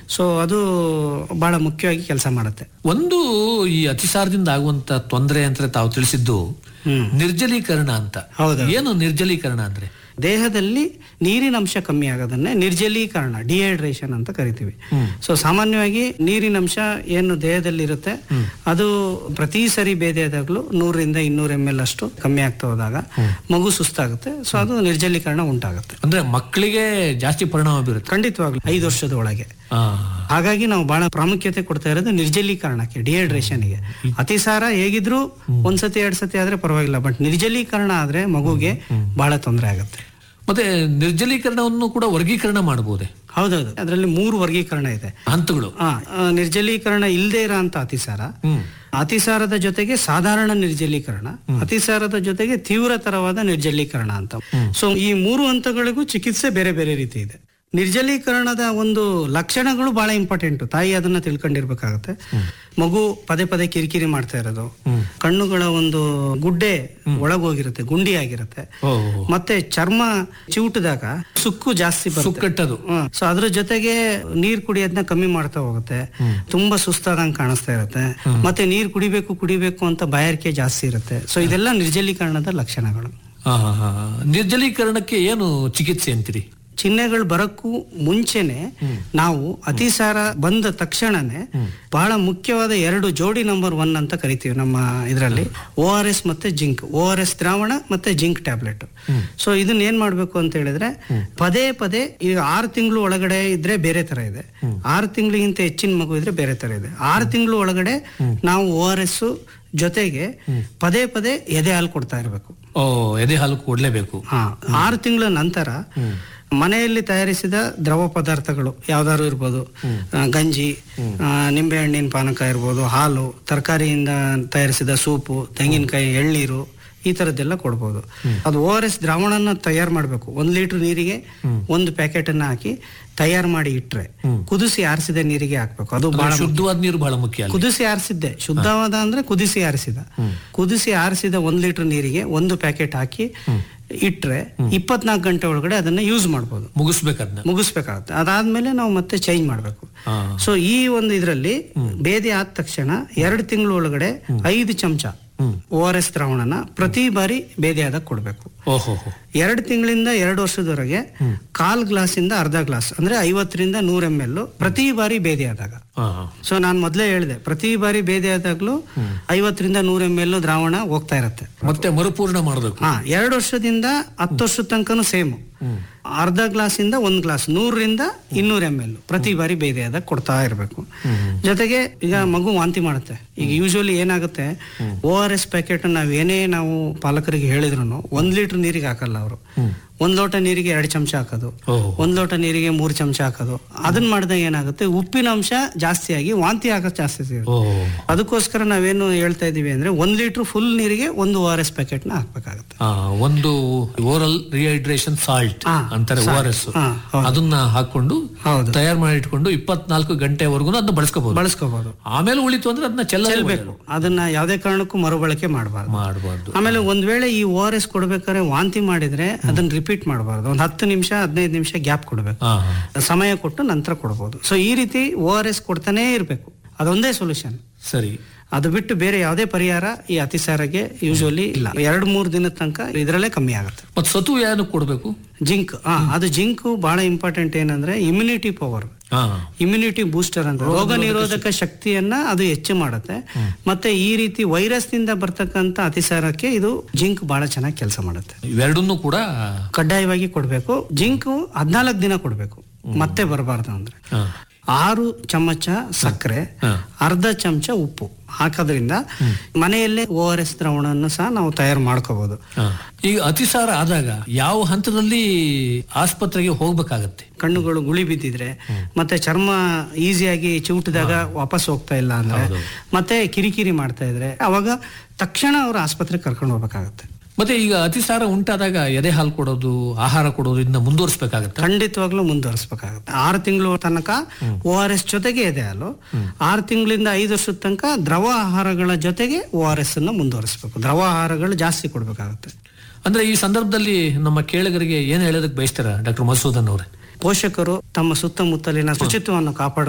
So ಅದು ಬಹಳ ಮುಖ್ಯವಾಗಿ ಕೆಲಸ ಮಾಡುತ್ತೆ ಒಂದು ಈ ಅತಿಸಾರದಿಂದ ಆಗುವಂತ ತೊಂದರೆ ಅಂತ ತಾವು ತಿಳಿಸಿದ್ದು ಹ್ಮ್ ನಿರ್ಜಲೀಕರಣ ಅಂತ ಹೌದು. ಏನು ನಿರ್ಜಲೀಕರಣ ಅಂದ್ರೆ ದೇಹದಲ್ಲಿ ನೀರಿನ ಅಂಶ ಕಮ್ಮಿ ಆಗೋದನ್ನೇ ನಿರ್ಜಲೀಕರಣ ಡಿಹೈಡ್ರೇಷನ್ ಅಂತ ಕರಿತೀವಿ ಸೊ ಸಾಮಾನ್ಯವಾಗಿ ನೀರಿನ ಅಂಶ ಏನು ದೇಹದಲ್ಲಿ ಇರುತ್ತೆ ಅದು ಪ್ರತಿ ಸರಿ ಬೇದೆಯಾದಾಗ್ಲೂ ನೂರರಿಂದ ಇನ್ನೂರ ಎಮ್ ಎಲ್ ಅಷ್ಟು ಕಮ್ಮಿ ಆಗ್ತಾ ಹೋದಾಗ ಮಗು ಸುಸ್ತಾಗುತ್ತೆ ಸೊ ಅದು ನಿರ್ಜಲೀಕರಣ ಉಂಟಾಗುತ್ತೆ ಅಂದ್ರೆ ಮಕ್ಕಳಿಗೆ ಜಾಸ್ತಿ ಪರಿಣಾಮ ಬೀರುತ್ತೆ ಖಂಡಿತವಾಗ್ಲೂ ಐದು ವರ್ಷದ ಒಳಗೆ ಆ, ಹಾಗಾಗಿ ನಾವು ಬಹಳ ಪ್ರಾಮುಖ್ಯತೆ ಕೊಡ್ತಾ ಇರೋದು ನಿರ್ಜಲೀಕರಣಕ್ಕೆ ಡಿಹೈಡ್ರೇಷನ್ಗೆ ಅತಿಸಾರ ಹೇಗಿದ್ರು ಒಂದ್ಸತಿ ಎರಡ್ ಸತಿ ಆದ್ರೆ ಪರವಾಗಿಲ್ಲ ಬಟ್ ನಿರ್ಜಲೀಕರಣ ಆದ್ರೆ ಮಗುಗೆ ಬಹಳ ತೊಂದರೆ ಆಗುತ್ತೆ ಮತ್ತೆ ನಿರ್ಜಲೀಕರಣವನ್ನು ಕೂಡ ವರ್ಗೀಕರಣ ಮಾಡಬಹುದೇ ಹೌದೌದು ಅದರಲ್ಲಿ ಮೂರು ವರ್ಗೀಕರಣ ಇದೆ ಹಂತಗಳು ಆ, ಆ, ನಿರ್ಜಲೀಕರಣ ಇಲ್ಲದೆ ಇರೋ ಅಂತ ಅತಿಸಾರ ಹ್ಮ್ ಅತಿಸಾರದ ಜೊತೆಗೆ ಸಾಧಾರಣ ನಿರ್ಜಲೀಕರಣ ಅತಿಸಾರದ ಜೊತೆಗೆ ತೀವ್ರತರವಾದ ನಿರ್ಜಲೀಕರಣ ಅಂತ ಸೊ ಈ ಮೂರು ಹಂತಗಳಿಗೂ ಚಿಕಿತ್ಸೆ ಬೇರೆ ಬೇರೆ ರೀತಿ ಇದೆ ನಿರ್ಜಲೀಕರಣದ ಒಂದು ಲಕ್ಷಣಗಳು ಬಹಳ ಇಂಪಾರ್ಟೆಂಟ್ ತಾಯಿ ಅದನ್ನ ತಿಳ್ಕೊಂಡಿರ್ಬೇಕಾಗತ್ತೆ ಮಗು ಪದೇ ಪದೇ ಕಿರಿಕಿರಿ ಮಾಡ್ತಾ ಇರೋದು ಕಣ್ಣುಗಳ ಒಂದು ಗುಡ್ಡೆ ಒಳಗೋಗಿರುತ್ತೆ ಗುಂಡಿ ಆಗಿರುತ್ತೆ ಓ ಮತ್ತೆ ಚರ್ಮ ಚಿವುಟಿದಾಗ ಸುಕ್ಕು ಜಾಸ್ತಿ ಬರುತ್ತೆ ಸುಕ್ಕಟ್ಟದು ಸೊ ಅದ್ರ ಜೊತೆಗೆ ನೀರ್ ಕುಡಿಯೋದನ್ನ ಕಮ್ಮಿ ಮಾಡ್ತಾ ಹೋಗುತ್ತೆ ತುಂಬಾ ಸುಸ್ತಾದಂಗ್ ಕಾಣಿಸ್ತಾ ಇರುತ್ತೆ ಮತ್ತೆ ನೀರ್ ಕುಡಿಬೇಕು ಕುಡಿಬೇಕು ಅಂತ ಬಾಯಾರಿಕೆ ಜಾಸ್ತಿ ಇರುತ್ತೆ ಸೊ ಇದೆಲ್ಲ ನಿರ್ಜಲೀಕರಣದ ಲಕ್ಷಣಗಳು ಆ, ಆ, ಆ. ನಿರ್ಜಲೀಕರಣಕ್ಕೆ ಏನು ಚಿಕಿತ್ಸೆ ಅಂತೀರಿ ಚಿಹ್ನೆಗಳು ಬರಕ್ಕೂ ಮುಂಚೆನೆ ನಾವು ಅತಿಸಾರ ಬಂದ ತಕ್ಷಣನೇ ಬಹಳ ಮುಖ್ಯವಾದ ಎರಡು ಜೋಡಿ ನಂಬರ್ ಒನ್ ಅಂತ ಕರಿತೀವಿ ನಮ್ಮ ಇದರಲ್ಲಿ ಓ ಆರ್ ಎಸ್ ಮತ್ತೆ ಜಿಂಕ್ ಓ ಆರ್ ಎಸ್ ದ್ರಾವಣ ಮತ್ತೆ ಜಿಂಕ್ ಟ್ಯಾಬ್ಲೆಟ್ ಸೊ ಇದನ್ನ ಏನ್ ಮಾಡ್ಬೇಕು ಅಂತ ಹೇಳಿದ್ರೆ ಪದೇ ಪದೇ ಈಗ ಆರು ತಿಂಗಳು ಒಳಗಡೆ ಇದ್ರೆ ಬೇರೆ ತರ ಇದೆ ಆರು ತಿಂಗಳಿಗಿಂತ ಹೆಚ್ಚಿನ ಮಗು ಇದ್ರೆ ಬೇರೆ ತರ ಇದೆ ಆರು ತಿಂಗಳು ಒಳಗಡೆ ನಾವು ಓ ಆರ್ ಎಸ್ ಜೊತೆಗೆ ಪದೇ ಪದೇ ಎದೆ ಹಾಲು ಕೊಡ್ತಾ ಇರಬೇಕು ಓ ಎದೆ ಹಾಲು ಕೊಡ್ಲೇಬೇಕು ಹಾ ಆರು ತಿಂಗಳ ನಂತರ ಮನೆಯಲ್ಲಿ ತಯಾರಿಸಿದ ದ್ರವ ಪದಾರ್ಥಗಳು ಯಾವ್ದಾದ್ರು ಇರ್ಬೋದು ಆ, ಗಂಜಿ ಆ, ನಿಂಬೆಹಣ್ಣಿನ ಪಾನಕ ಇರ್ಬೋದು ಹಾಲು ತರಕಾರಿಯಿಂದ ತಯಾರಿಸಿದ ಸೂಪು ತೆಂಗಿನಕಾಯಿ ಎಳ್ನೀರು ಈ ತರದ್ದೆಲ್ಲ ಕೊಡ್ಬೋದು ಅದು ಓ ಆರ್ ಎಸ್ ದ್ರಾವಣನ ತಯಾರು ಮಾಡಬೇಕು ಒಂದ್ ಲೀಟರ್ ನೀರಿಗೆ ಒಂದು ಪ್ಯಾಕೆಟ್ ಅನ್ನ ಹಾಕಿ ತಯಾರು ಮಾಡಿ ಇಟ್ರೆ ಕುದಿಸಿ ಆರಿಸಿದ ನೀರಿಗೆ ಹಾಕ್ಬೇಕು ಅದು ಬಹಳ ಶುದ್ಧವಾದ ನೀರು ಬಹಳ ಮುಖ್ಯ ಅಲ್ಲಿ. ಕುದಿಸಿ ಆರಿಸಿದ್ದೆ ಶುದ್ಧವಾದ ಅಂದ್ರೆ ಕುದಿಸಿ ಆರಿಸಿದ ಕುದಿಸಿ ಆರಿಸಿದ ಒಂದ್ ಲೀಟರ್ ನೀರಿಗೆ ಒಂದು ಪ್ಯಾಕೆಟ್ ಹಾಕಿ ಇಟ್ರೆ ಇಪ್ಪತ್ನಾಲ್ಕು ಗಂಟೆ ಒಳಗಡೆ ಅದನ್ನ ಯೂಸ್ ಮಾಡ್ಬೋದು ಮುಗಿಸ್ಬೇಕದ್ನ ಮುಗಿಸ್ಬೇಕಾಗುತ್ತೆ ಅದಾದ್ಮೇಲೆ ನಾವು ಮತ್ತೆ ಚೇಂಜ್ ಮಾಡಬೇಕು ಹಾ. ಸೊ ಈ ಒಂದು ಇದರಲ್ಲಿ ಬೇದಿ ಆದ ತಕ್ಷಣ ಎರಡು ತಿಂಗಳ ಒಳಗಡೆ ಐದು ಚಮಚ ಓ ಆರ್ ಎಸ್ ದ್ರಾವಣನ ಪ್ರತಿ ಬಾರಿ ಬೇದಿ ಆದಾಗ ಕೊಡಬೇಕು ಓಹೋ ಹೋ. ಎರಡು ತಿಂಗಳಿಂದ ಎರಡು ವರ್ಷದವರೆಗೆ ಕಾಲ್ ಗ್ಲಾಸ್ ಇಂದ ಅರ್ಧ ಗ್ಲಾಸ್ ಅಂದ್ರೆ ಐವತ್ತರಿಂದ ನೂರ ಎಂ ಎಲ್ ಪ್ರತಿ ಬಾರಿ ಬೇದಿ ಆದಾಗ ಹಾ, ಹಾ. ಸೊ ನಾನು ಮೊದಲೇ ಹೇಳಿದೆ ಪ್ರತಿ ಬಾರಿ ಬೇದಿ ಆದಾಗ್ಲೂ ಐವತ್ತರಿಂದ ನೂರ ಎಂ ಎಲ್ ದ್ರಾವಣ ಹೋಗ್ತಾ ಇರುತ್ತೆ ಮತ್ತೆ ಮರುಪೂರ್ಣ ಮಾಡಬೇಕು ಹಾ ಎರಡು ವರ್ಷದಿಂದ ಹತ್ತು ವರ್ಷದ ತನಕನೂ ಸೇಮ್ ಅರ್ಧ ಗ್ಲಾಸ್ ಇಂದ ಒಂದ್ ಗ್ಲಾಸ್ ನೂರರಿಂದ ಇನ್ನೂರ ಎಂ ಎಲ್ ಪ್ರತಿ ಬಾರಿ ಬೇದಿ ಆದಾಗ ಕೊಡ್ತಾ ಇರಬೇಕು ಜೊತೆಗೆ ಈಗ ಮಗು ವಾಂತಿ ಮಾಡುತ್ತೆ ಈಗ ಯೂಶುವಲಿ ಏನಾಗುತ್ತೆ ಓ ಆರ್ ಎಸ್ ಪ್ಯಾಕೆಟ್ ನಾವ್ ಏನೇ ನಾವು ಪಾಲಕರಿಗೆ ಹೇಳಿದ್ರು ಒಂದ್ ಲೀಟರ್ ನೀರಿಗೆ ಹಾಕಲ್ಲ ಅವರು ಒಂದ್ ಲೋಟ ನೀರಿಗೆ ಎರಡು ಚಮಚ ಹಾಕೋದು ಓಹೋ ಒಂದ್ ಲೋಟ ನೀರಿಗೆ ಮೂರು ಚಮಚ ಹಾಕೋದು ಅದನ್ನ ಮಾಡಿದಾಗ ಏನಾಗುತ್ತೆ ಉಪ್ಪಿನ ಅಂಶ ಜಾಸ್ತಿಯಾಗಿ ವಾಂತಿ ಆಗೋದು ಜಾಸ್ತಿ ಸಿಗುತ್ತೆ ಓಹೋ ಅದಕ್ಕೋಸ್ಕರ ನಾವೇನು ಹೇಳ್ತಾ ಇದೀವಿ ಅಂದ್ರೆ ಒಂದ್ ಲೀಟರ್ ಫುಲ್ ನೀರಿಗೆ ಒಂದು ಓ ಆರ್ ಎಸ್ ಪ್ಯಾಕೆಟ್ ನ ಹಾಕ್ಬೇಕಾಗುತ್ತೆ ಆ, ಒಂದು ಓರಲ್ ರಿಹೈಡ್ರೇಷನ್ ಸಾಲ್ಟ್ ಹಾ, ಅಂತಾರೆ ಓ ಆರ್ ಎಸ್ ಹಾ, ಹೌದು. ಅದನ್ನ ಹಾಕೊಂಡು ಹೌದು ತಯಾರು ಮಾಡಿ ಇಟ್ಕೊಂಡು ಇಪ್ಪತ್ನಾಲ್ಕು ಗಂಟೆವರೆಗೂ ಅದನ್ನ ಬಳಸ್ಕೋಬಹುದು ಬಳಸ್ಕೋಬಹುದು ಆಮೇಲೆ ಉಳಿತು ಅಂದ್ರೆ ಅದನ್ನ ಚೆಲ್ಲಬೇಕು ಚೆಲ್ಬೇಕು ಅದನ್ನ ಯಾವ್ದೇ ಕಾರಣಕ್ಕೂ ಮರುಬಳಕೆ ಮಾಡಬಾರ್ದು ಮಾಡಬಾರ್ದು ಆಮೇಲೆ ಒಂದ್ ವೇಳೆ ಈ ಓ ಆರ್ ಎಸ್ ಕೊಡ್ಬೇಕಾದ್ರೆ ವಾಂತಿ ಮಾಡಿದ್ರೆ ಅದನ್ನ ರಿಪೀಟ್ ಮಾಡಬಾರ್ದು ಒಂದ್ ಹತ್ತು ನಿಮಿಷ ಹದಿನೈದು ನಿಮಿಷ ಗ್ಯಾಪ್ ಕೊಡ್ಬೇಕು ಹಾ ಸಮಯ ಕೊಟ್ಟು ನಂತರ ಕೊಡ್ಬೋದು ಸೊ ಈ ರೀತಿ ಓ ಆರ್ ಎಸ್ ಕೊಡ್ತಾನೇ ಇರಬೇಕು ಅದೊಂದೇ ಸೊಲ್ಯೂಷನ್ ಸರಿ ಅದು ಬಿಟ್ಟು ಬೇರೆ ಯಾವುದೇ ಪರಿಹಾರ ಈ ಅತಿಸಾರಕ್ಕೆ ಯೂಶುವಲಿ ಇಲ್ಲ ಎರಡು ಮೂರು ದಿನದ ತನಕ ಇದರಲ್ಲೇ ಕಮ್ಮಿ ಆಗುತ್ತೆ ಮತ್ ಸತು ಏನು ಕೊಡ್ಬೇಕು ಜಿಂಕ್ ಹಾ ಅದು ಜಿಂಕ್ ಬಹಳ ಇಂಪಾರ್ಟೆಂಟ್ ಏನಂದ್ರೆ ಇಮ್ಯುನಿಟಿ ಪವರ್ ಹಾ ಇಮ್ಯುನಿಟಿ ಬೂಸ್ಟರ್ ಅಂತ ರೋಗ ನಿರೋಧಕ ಶಕ್ತಿಯನ್ನ ಅದು ಹೆಚ್ಚು ಮಾಡುತ್ತೆ ಮತ್ತೆ ಈ ರೀತಿ ವೈರಸ್ ನಿಂದ ಬರ್ತಕ್ಕಂತ ಅತಿಸಾರಕ್ಕೆ ಇದು ಜಿಂಕ್ ಬಹಳ ಚೆನ್ನಾಗಿ ಕೆಲಸ ಮಾಡುತ್ತೆ ಇವೆರಡನ್ನೂ ಕೂಡ ಕಡ್ಡಾಯವಾಗಿ ಕೊಡ್ಬೇಕು ಜಿಂಕ್ ಹದ್ನಾಲ್ಕು ದಿನ ಕೊಡ್ಬೇಕು ಮತ್ತೆ ಬರಬಾರ್ದು ಅಂದ್ರೆ ಹಾ. ಆರು ಚಮಚ ಸಕ್ಕರೆ ಹಾ. ಅರ್ಧ ಚಮಚ ಉಪ್ಪು ಹಾಕೋದ್ರಿಂದ ಮನೆಯಲ್ಲೇ ಓ ಆರ್ ಎಸ್ ದ್ರಾವಣವನ್ನು ಸಹ ನಾವು ತಯಾರು ಮಾಡ್ಕೋಬಹುದು ಹಾ. ಈಗ ಅತಿಸಾರ ಆದಾಗ ಯಾವ ಹಂತದಲ್ಲಿ ಆಸ್ಪತ್ರೆಗೆ ಹೋಗ್ಬೇಕಾಗತ್ತೆ ಕಣ್ಣುಗಳು ಗುಳಿ ಬಿದ್ದಿದ್ರೆ ಮತ್ತೆ ಚರ್ಮ ಈಸಿಯಾಗಿ ಚಿವುಟಿದಾಗ ವಾಪಸ್ ಹೋಗ್ತಾ ಇಲ್ಲ ಅಂದ್ರೆ ಮತ್ತೆ ಕಿರಿಕಿರಿ ಮಾಡ್ತಾ ಇದ್ರೆ ಅವಾಗ ತಕ್ಷಣ ಅವ್ರ ಆಸ್ಪತ್ರೆಗೆ ಕರ್ಕೊಂಡು ಹೋಗ್ಬೇಕಾಗತ್ತೆ ಮತ್ತೆ ಈಗ ಅತಿಸಾರ ಉಂಟಾದಾಗ ಎದೆ ಹಾಲು ಕೊಡೋದು ಆಹಾರ ಕೊಡೋದು ಇದನ್ನ ಮುಂದುವರಿಸಬೇಕಾಗತ್ತೆ ಖಂಡಿತವಾಗ್ಲೂ ಮುಂದುವರಿಸಬೇಕಾಗುತ್ತೆ ಆರು ತಿಂಗಳು ತನಕ ಓ ಆರ್ ಎಸ್ ಜೊತೆಗೆ ಇದೆ ಹಾಲು ಆರು ತಿಂಗಳಿಂದ ಐದು ವರ್ಷದ ತನಕ ದ್ರವ ಆಹಾರಗಳ ಜೊತೆಗೆ ಓ ಆರ್ ಎಸ್ ಅನ್ನು ಮುಂದುವರಿಸಬೇಕು ದ್ರವ ಆಹಾರಗಳು ಜಾಸ್ತಿ ಕೊಡ್ಬೇಕಾಗುತ್ತೆ ಅಂದ್ರೆ ಈ ಸಂದರ್ಭದಲ್ಲಿ ನಮ್ಮ ಕೇಳಿಗರಿಗೆ ಏನ್ ಹೇಳೋದಕ್ಕೆ ಬಯಸ್ತಾರ ಡಾಕ್ಟರ್ ಮಸೂದನ್ ಅವ್ರೆ ಪೋಷಕರು ತಮ್ಮ ಸುತ್ತಮುತ್ತಲಿನ ಶುಚಿತ್ವವನ್ನು ಕಾಪಾಡ